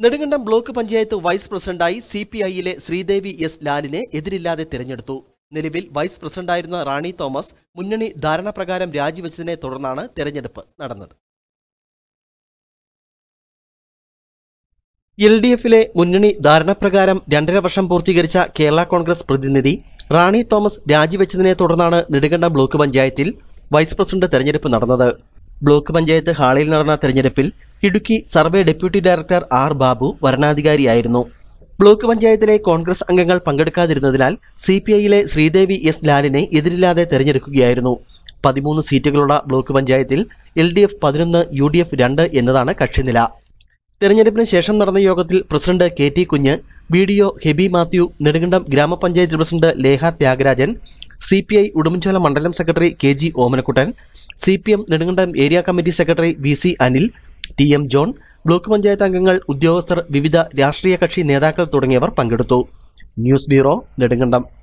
Nedumkandam block panchayat vice പ്രസിഡന്റായി C P ഐയിലെ Sreedevi S ലാലിനെ എതിരില്ലാതെ തിരഞ്ഞെടുത്തു നിലവിൽ വൈസ് പ്രസിഡന്റായിരുന്ന റാണി തോമസ് മുന്നണി ധാരണപ്രകാരം രാജിവെച്ചതിനെ തുടർന്നാണ് തെരഞ്ഞെടുപ്പ് നടന്നത് എൽ ഡി എഫിലെ മുന്നണി ധാരണപ്രകാരം രണ്ടര വർഷം പൂർത്തീകരിച്ച കേരള കോൺഗ്രസ് പ്രതിനിധി റാണി തോമസ് രാജിവെച്ചതിനെ തുടർന്നാണ് നെടുങ്കണ്ടം ബ്ലോക്ക് പഞ്ചായത്തിൽ വൈസ് പ്രസിഡന്റ് തെരഞ്ഞെടുപ്പ് നടന്നത് ബ്ലോക്ക് പഞ്ചായത്ത് ഹാളിൽ നടന്ന തെരഞ്ഞെടുപ്പിൽ Idukki survey deputy director R Babu വരണാധികാരിയായിരുന്നു ബ്ലോക്ക് പഞ്ചായത്തിലെ കോൺഗ്രസ് അംഗങ്ങൾ പങ്കെടുക്കാതിരുന്നതിനാൽ സി പി ഐയിലെ ശ്രീദേവി എസ് ലാലിനെ എതിരില്ലാതെ തെരഞ്ഞെടുക്കുകയായിരുന്നു പതിമൂന്ന് സീറ്റുകളുള്ള ബ്ലോക്ക് പഞ്ചായത്തിൽ എൽ ഡി എഫ് പതിനൊന്ന് യു ഡി എഫ് രണ്ട് എന്നതാണ് കക്ഷിനില തെരഞ്ഞെടുപ്പിന് ശേഷം നടന്ന യോഗത്തിൽ president K T Kunju B D O Hebi Mathew Nedumkandam grama panchayat president Leha Thyagarajan C P I Udumbanchola മണ്ഡലം secretary K G Omanakuttan C P M Nedumkandam area committee secretary V C Anil T M John block panchayat അംഗങ്ങൾ ഉദ്യോഗസ്ഥർ വിവിധ രാഷ്ട്രീയ കക്ഷി നേതാക്കൾ തുടങ്ങിയവർ പങ്കെടുത്തു ന്യൂസ് ബ്യൂറോ നെടുങ്കണ്ടം